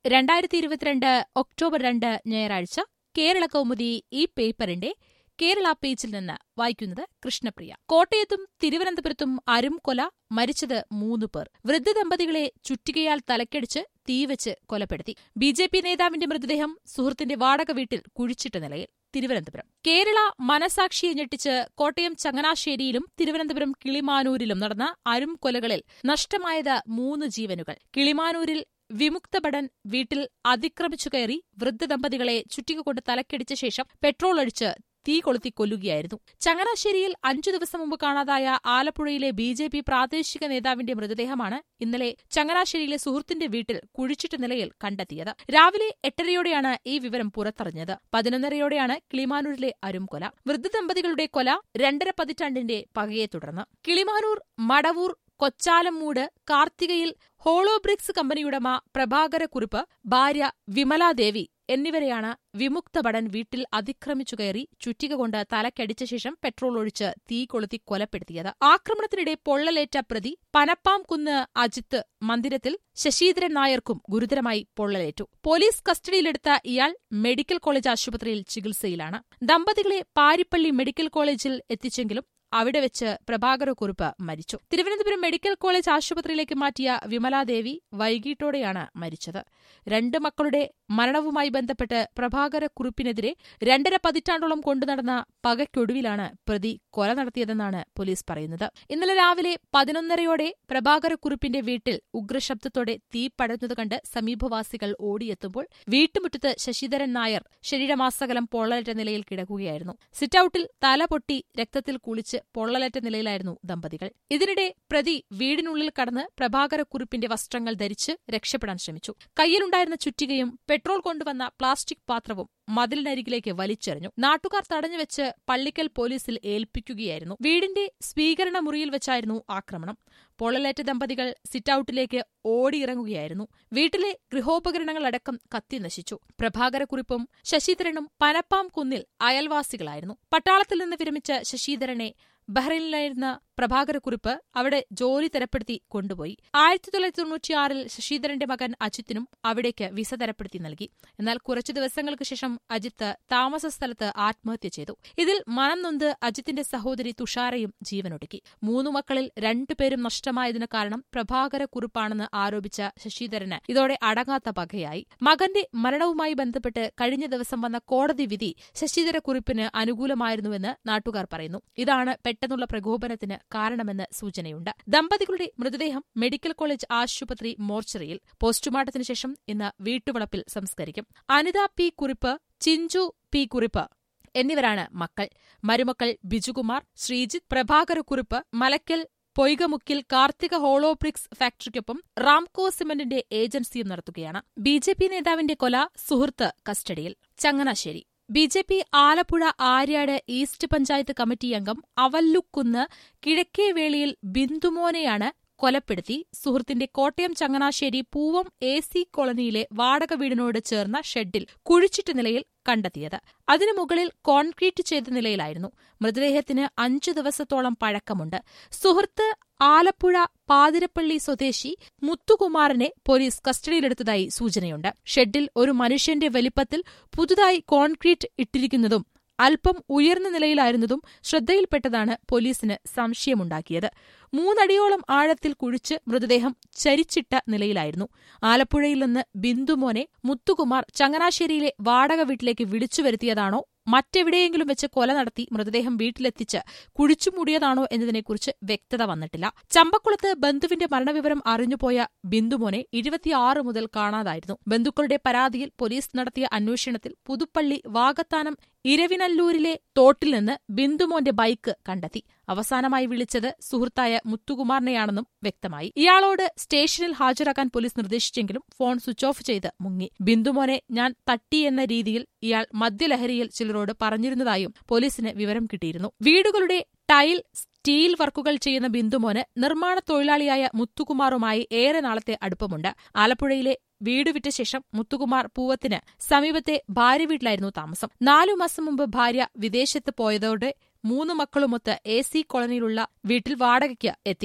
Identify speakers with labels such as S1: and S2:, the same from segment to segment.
S1: രണ്ടായിരത്തി ഇരുപത്തിരണ്ട് ഒക്ടോബർ രണ്ട് ഞായറാഴ്ച കേരള കൗമുദി ഈ പേപ്പറിന്റെ കേരള പേജിൽ നിന്ന് വായിക്കുന്നത് കൃഷ്ണപ്രിയ കോട്ടയത്തും തിരുവനന്തപുരത്തും അരും കൊല മരിച്ചത് മൂന്ന് പേർ വൃദ്ധ ദമ്പതികളെ ചുറ്റികയാൽ തലക്കടിച്ച് തീവച്ച് കൊലപ്പെടുത്തി ബി ജെ പി നേതാവിന്റെ മൃതദേഹം സുഹൃത്തിന്റെ വാടക വീട്ടിൽ കുഴിച്ചിട്ട നിലയിൽ തിരുവനന്തപുരം കേരള മനസാക്ഷിയെ ഞെട്ടിച്ച് കോട്ടയം ചങ്ങനാശ്ശേരിയിലും തിരുവനന്തപുരം കിളിമാനൂരിലും നടന്ന അരും കൊലകളിൽ നഷ്ടമായത് മൂന്ന് ജീവനുകൾ കിളിമാനൂരിൽ വിമുക്തഭടൻ വീട്ടിൽ അതിക്രമിച്ചു കയറി വൃദ്ധ ദമ്പതികളെ ചുറ്റിക കൊണ്ട് തലക്കടിച്ച ശേഷം പെട്രോൾ ഒഴിച്ച് തീ കൊളുത്തി കൊല്ലുകയായിരുന്നു ചങ്ങനാശ്ശേരിയിൽ അഞ്ചു ദിവസം മുമ്പ് കാണാതായ ആലപ്പുഴയിലെ ബി ജെ പി പ്രാദേശിക നേതാവിന്റെ മൃതദേഹമാണ് ഇന്നലെ ചങ്ങനാശ്ശേരിയിലെ സുഹൃത്തിന്റെ വീട്ടിൽ കുഴിച്ചിട്ട നിലയിൽ കണ്ടെത്തിയത് രാവിലെ എട്ടരയോടെയാണ് ഈ വിവരം പുറത്തറിഞ്ഞത് പതിനൊന്നരയോടെയാണ് കിളിമാനൂരിലെ അരുംകൊല വൃദ്ധ ദമ്പതികളുടെ കൊല രണ്ടര പതിറ്റാണ്ടിന്റെ പകയെ തുടർന്ന് കിളിമാനൂർ മടവൂർ കൊച്ചാലമ്മൂട് കാർത്തികയിൽ ഹോളോബ്രിക്സ് കമ്പനിയുടമ പ്രഭാകരക്കുറിപ്പ് ഭാര്യ വിമലാദേവി എന്നിവരെയാണ് വിമുക്തഭടൻ വീട്ടിൽ അതിക്രമിച്ചു കയറി ചുറ്റിക കൊണ്ട് തലക്കടിച്ച ശേഷം പെട്രോൾ ഒഴിച്ച് തീ കൊളുത്തി കൊലപ്പെടുത്തിയത് ആക്രമണത്തിനിടെ പൊള്ളലേറ്റ പ്രതി പനപ്പാം കുന്ന് അജിത്ത് മന്ദിരത്തിൽ ശശീന്ദ്രൻ നായർക്കും ഗുരുതരമായി പൊള്ളലേറ്റു പോലീസ് കസ്റ്റഡിയിലെടുത്ത ഇയാൾ മെഡിക്കൽ കോളേജ് ആശുപത്രിയിൽ ചികിത്സയിലാണ് ദമ്പതികളെ പാരിപ്പള്ളി മെഡിക്കൽ കോളേജിൽ എത്തിച്ചെങ്കിലും അവിടെ വെച്ച് പ്രഭാകരക്കുറുപ്പ് മരിച്ചു തിരുവനന്തപുരം മെഡിക്കൽ കോളേജ് ആശുപത്രിയിലേക്ക് മാറ്റിയ വിമലാദേവി വൈകിട്ടോടെയാണ് മരിച്ചത് രണ്ട് മക്കളുടെ മരണവുമായി ബന്ധപ്പെട്ട് പ്രഭാകരക്കുറുപ്പിനെതിരെ രണ്ടര പതിറ്റാണ്ടോളം കൊണ്ടുനടന്ന പകയ്ക്കൊടുവിലാണ് പ്രതി കൊല നടത്തിയതെന്നാണ് പോലീസ് പറയുന്നത് ഇന്നലെ രാവിലെ പതിനൊന്നരയോടെ പ്രഭാകരക്കുറുപ്പിന്റെ വീട്ടിൽ ഉഗ്രശബ്ദത്തോടെ തീ പടരുന്നത് കണ്ട് സമീപവാസികൾ ഓടിയെത്തുമ്പോൾ വീട്ടുമുറ്റത്ത് ശശിധരൻ നായർ ശരീരമാസകലം പൊള്ളലേറ്റ നിലയിൽ കിടക്കുകയായിരുന്നു സിറ്റൌട്ടിൽ തല പൊട്ടി രക്തത്തിൽ കുളിച്ച് പൊള്ളലേറ്റ നിലയിലായിരുന്നു ദമ്പതികൾ ഇതിനിടെ പ്രതി വീടിനുള്ളിൽ കടന്ന് പ്രഭാകരക്കുറിപ്പിന്റെ വസ്ത്രങ്ങൾ ധരിച്ച് രക്ഷപ്പെടാൻ ശ്രമിച്ചു കയ്യിലുണ്ടായിരുന്ന ചുറ്റികയും പെട്രോൾ കൊണ്ടുവന്ന പ്ലാസ്റ്റിക് പാത്രവും മതിലിനരികിലേക്ക് വലിച്ചെറിഞ്ഞു നാട്ടുകാർ തടഞ്ഞുവെച്ച് പള്ളിക്കൽ പോലീസിൽ ഏൽപ്പിക്കുകയായിരുന്നു വീടിന്റെ സ്വീകരണ മുറിയിൽ വെച്ചായിരുന്നു ആക്രമണം പൊള്ളലേറ്റ ദമ്പതികൾ സിറ്റൌട്ടിലേക്ക് ഓടിയിറങ്ങുകയായിരുന്നു വീട്ടിലെ ഗൃഹോപകരണങ്ങളടക്കം കത്തി നശിച്ചു പ്രഭാകരക്കുറിപ്പും ശശിധരനും പനപ്പാം കുന്നിൽ അയൽവാസികളായിരുന്നു പട്ടാളത്തിൽ നിന്ന് വിരമിച്ച ശശിധരനെ ബഹ്റൈനിലായിരുന്ന പ്രഭാകരക്കുറിപ്പ് അവിടെ ജോലി തരപ്പെടുത്തി കൊണ്ടുപോയി ആയിരത്തി തൊള്ളായിരത്തി തൊണ്ണൂറ്റിയാറിൽ ശശിധരന്റെ മകൻ അജിത്തിനും അവിടേക്ക് വിസ തരപ്പെടുത്തി നൽകി എന്നാൽ കുറച്ചു ദിവസങ്ങൾക്ക് ശേഷം അജിത്ത് താമസ സ്ഥലത്ത് ആത്മഹത്യ ചെയ്തു ഇതിൽ മനം നൊന്ത് അജിത്തിന്റെ സഹോദരി തുഷാരയും ജീവനൊടുക്കി മൂന്നു മക്കളിൽ രണ്ടുപേരും നഷ്ടമായതിന് കാരണം പ്രഭാകരക്കുറിപ്പാണെന്ന് ആരോപിച്ച ശശിധരന് ഇതോടെ അടങ്ങാത്ത പകയായി മകന്റെ മരണവുമായി ബന്ധപ്പെട്ട് കഴിഞ്ഞ ദിവസം വന്ന കോടതി വിധി ശശിധരക്കുറിപ്പിന് അനുകൂലമായിരുന്നുവെന്ന് നാട്ടുകാർ പറയുന്നു ഇതാണ് പെട്ടെന്നുള്ള പ്രകോപനത്തിന് കാരണമെന്ന് സൂചനയുണ്ട് ദമ്പതികളുടെ മൃതദേഹം മെഡിക്കൽ കോളേജ് ആശുപത്രി മോർച്ചറിയിൽ പോസ്റ്റ്മോർട്ടത്തിന് ശേഷം ഇന്ന് വീട്ടുവളപ്പിൽ സംസ്കരിക്കും അനിത പി കുറിപ്പ് ചിഞ്ചു പി കുറിപ്പ് എന്നിവരാണ് മക്കൾ മരുമക്കൾ ബിജുകുമാർ ശ്രീജിത്ത് പ്രഭാകരക്കുറിപ്പ് മലക്കൽ പൊയ്കമുക്കിൽ കാർത്തിക ഹോളോബ്രിക്സ് ഫാക്ടറിക്കൊപ്പം റാംകോ സിമന്റിന്റെ ഏജൻസിയും നടത്തുകയാണ് ബി ജെ പി നേതാവിന്റെ കൊല സുഹൃത്ത് കസ്റ്റഡിയിൽ Changanassery B J P Alappuzha Aryad east panchayat committee അംഗം അവല്ലുക്കുന്ന് കിഴക്കേവേളിയിൽ ബിന്ദുമോനെയാണ് കൊലപ്പെടുത്തി സുഹൃത്തിന്റെ കോട്ടയം ചങ്ങനാശ്ശേരി പൂവം എ സി കോളനിയിലെ വാടക വീടിനോട് ചേർന്ന ഷെഡിൽ കുഴിച്ചിട്ട നിലയിൽ കണ്ടെത്തിയത് അതിനു മുകളിൽ കോൺക്രീറ്റ് ചെയ്ത നിലയിലായിരുന്നു മൃതദേഹത്തിന് അഞ്ചു ദിവസത്തോളം പഴക്കമുണ്ട് സുഹൃത്ത് ആലപ്പുഴ പാതിരപ്പള്ളി സ്വദേശി മുത്തുകുമാറിനെ പോലീസ് കസ്റ്റഡിയിലെടുത്തതായി സൂചനയുണ്ട് ഷെഡിൽ ഒരു മനുഷ്യന്റെ വലിപ്പത്തിൽ പുതുതായി കോൺക്രീറ്റ് ഇട്ടിരിക്കുന്നതും അല്പം ഉയർന്ന നിലയിലായിരുന്നതും ശ്രദ്ധയിൽപ്പെട്ടതാണ് പോലീസിന് സംശയമുണ്ടാക്കിയത് മൂന്നടിയോളം ആഴത്തിൽ കുഴിച്ച് മൃതദേഹം ചരിച്ചിട്ട നിലയിലായിരുന്നു ആലപ്പുഴയിൽ നിന്ന് ബിന്ദുമോനെ മുത്തുകുമാർ ചങ്ങനാശ്ശേരിയിലെ വാടക വീട്ടിലേക്ക് വിളിച്ചു വരുത്തിയതാണോ മറ്റെവിടെയെങ്കിലും വെച്ച് കൊല നടത്തി മൃതദേഹം വീട്ടിലെത്തിച്ച് കുഴിച്ചുമൂടിയതാണോ എന്നതിനെക്കുറിച്ച് വ്യക്തത വന്നിട്ടില്ല ചമ്പക്കുളത്ത് ബന്ധുവിന്റെ മരണവിവരം അറിഞ്ഞുപോയ ബിന്ദുമോനെ ഇരുപത്തിയാറ് മുതൽ കാണാതായിരുന്നു ബന്ധുക്കളുടെ പരാതിയിൽ പോലീസ് നടത്തിയ അന്വേഷണത്തിൽ പുതുപ്പള്ളി വാകത്താനം ഇരവിനല്ലൂരിലെ തോട്ടിൽ നിന്ന് ബിന്ദുമോന്റെ ബൈക്ക് കണ്ടെത്തി അവസാനമായി വിളിച്ചത് സുഹൃത്തായ മുത്തുകുമാറിനെയാണെന്നും വ്യക്തമായി ഇയാളോട് സ്റ്റേഷനിൽ ഹാജരാക്കാൻ പോലീസ് നിർദ്ദേശിച്ചെങ്കിലും ഫോൺ സ്വിച്ച് ഓഫ് ചെയ്ത് മുങ്ങി ബിന്ദുമോനെ ഞാൻ തട്ടിയെന്ന രീതിയിൽ ഇയാൾ മദ്യലഹരിയിൽ ചിലരോട് പറഞ്ഞിരുന്നതായും പോലീസിന് വിവരം കിട്ടിയിരുന്നു വീടുകളുടെ ടൈൽ സ്റ്റീൽ വർക്കുകൾ ചെയ്യുന്ന ബിന്ദുമോന് നിർമ്മാണ തൊഴിലാളിയായ മുത്തുകുമാറുമായി ഏറെ നാളത്തെ അടുപ്പമുണ്ട് ആലപ്പുഴയിലെ വീട് വിറ്റ ശേഷം മുത്തുകുമാർ പൂവത്തിന് സമീപത്തെ ഭാര്യ വീട്ടിലായിരുന്നു താമസം നാലു മാസം മുമ്പ് ഭാര്യ വിദേശത്ത് പോയതോടെ മൂന്ന് മക്കളുമൊത്ത് എ സി കോളനിയിലുള്ള വീട്ടിൽ വാടകയ്ക്ക് എത്തി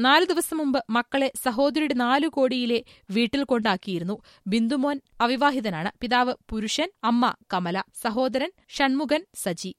S1: നാലു ദിവസം മുമ്പ് മക്കളെ സഹോദരിയുടെ നാലു കോടിയിലെ വീട്ടിൽ കൊണ്ടാക്കിയിരുന്നു ബിന്ദുമോൻ അവിവാഹിതനാണ് പിതാവ് പുരുഷൻ അമ്മ കമല സഹോദരൻ ഷൺമുഖൻ സജി